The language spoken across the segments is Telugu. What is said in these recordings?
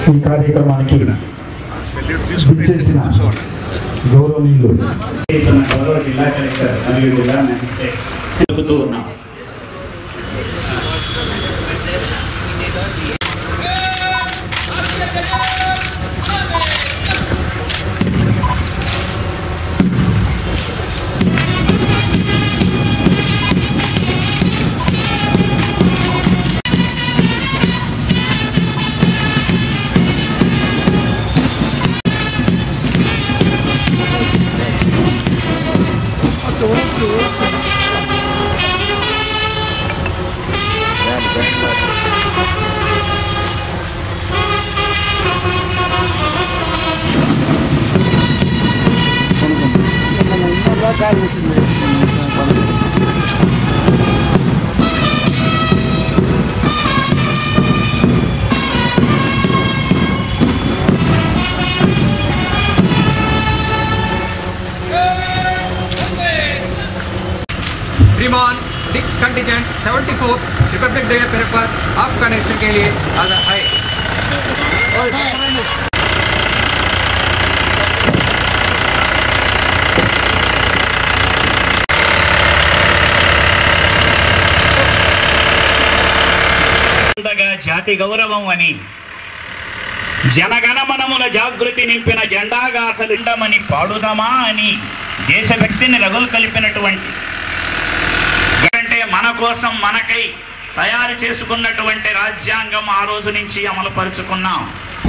ఈ కార్యక్రమానికి విచ్చేసిన గౌరవనీయులు చేస్తున్న గౌరవ జిల్లా కలెక్టర్ మరియు జిల్లా మ్యాజిస్ట్రేట్ తెలుపుతూ ఉన్నాం श्रीमान डिक्स कंटीजेंट 74 रिपब्लिक डे पर आप कनेक्शन के लिए आजा है ఉండగా జాతి గౌరవం అని జనగణమనముల జాగృతి నింపిన జెండాగాథలుండమని పాడుదామా అని దేశభక్తిని రగులు కలిపినటువంటి అంటే మన కోసం మనకై తయారు చేసుకున్నటువంటి రాజ్యాంగం ఆ రోజు నుంచి అమలు పరుచుకున్నాం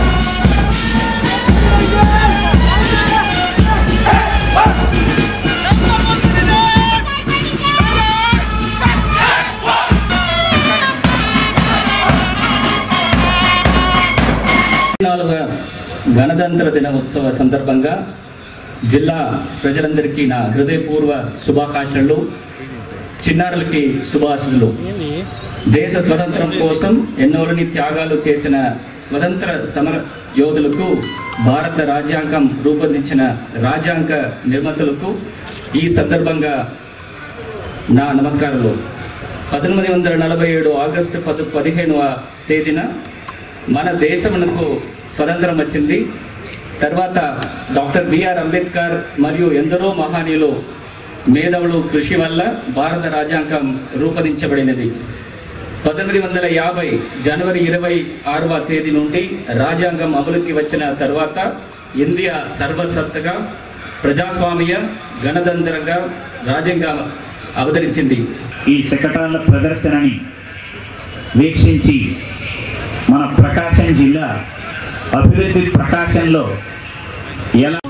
నాలుగవ గణతంత్ర దినోత్సవ సందర్భంగా జిల్లా ప్రజలందరికీ నా హృదయపూర్వ శుభాకాంక్షలు చిన్నారులకి శుభాశులు దేశ స్వతంత్రం కోసం ఎన్నోలని త్యాగాలు చేసిన స్వతంత్ర సమర యోధులకు భారత రాజ్యాంగం రూపొందించిన రాజ్యాంగ నిర్మాతలకు ఈ సందర్భంగా నా నమస్కారాలు పద్దెనిమిది వందల నలభై ఏడు ఆగస్టు పది పదిహేనవ తేదీన మన దేశమునకు స్వతంత్రం వచ్చింది తర్వాత డాక్టర్ బిఆర్ అంబేద్కర్ మరియు ఎందరో మహానీయులు మేధావులు కృషి వల్ల భారత రాజ్యాంగం రూపొందించబడినది పంతొమ్మిది వందల యాభై జనవరి ఇరవై ఆరవ తేదీ నుండి రాజ్యాంగం అమలుకి వచ్చిన తర్వాత ఇండియా సర్వసత్తగా ప్రజాస్వామ్య గణతంత్రంగా రాజ్యాంగం అవతరించింది ఈ శకటాల ప్రదర్శనని వీక్షించి మన ప్రకాశం జిల్లా అభివృద్ధి ప్రకాశంలో ఎలా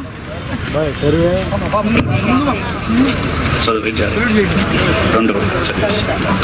చదివించారు రెండు చదివేసి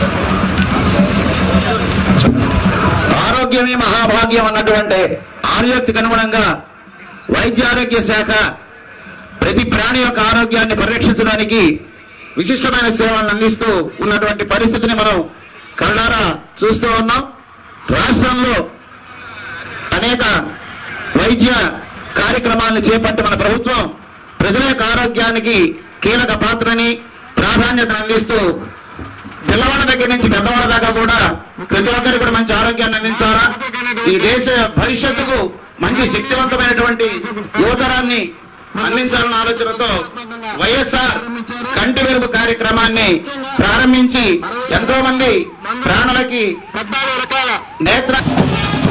ఆరోగ్యమే మహాభాగ్యం అన్నటువంటి ఆర్యోక్తికి అనుగుణంగా వైద్య ఆరోగ్య శాఖ ప్రతి ప్రాణి యొక్క ఆరోగ్యాన్ని పరిరక్షించడానికి విశిష్టమైన సేవలను అందిస్తూ ఉన్నటువంటి పరిస్థితిని మనం కళ్ళారా చూస్తూ ఉన్నాం రాష్ట్రంలో అనేక వైద్య కార్యక్రమాలను చేపట్టి మన ప్రభుత్వం ప్రజల యొక్క ఆరోగ్యానికి కీలక పాత్రని ప్రాధాన్యతను అందిస్తూ పిల్లవాడి దగ్గర నుంచి పెద్దవాడి దాకా కూడా ప్రతి ఒక్కరికి కూడా మంచి ఆరోగ్యాన్ని అందించాలా ఈ దేశ భవిష్యత్తుకు మంచి శక్తివంతమైనటువంటి యువతరాన్ని అందించాలన్న ఆలోచనతో వైఎస్ఆర్ కంటి వెలుగు కార్యక్రమాన్ని ప్రారంభించి ఎంతో మంది ప్రాణులకి నేత్ర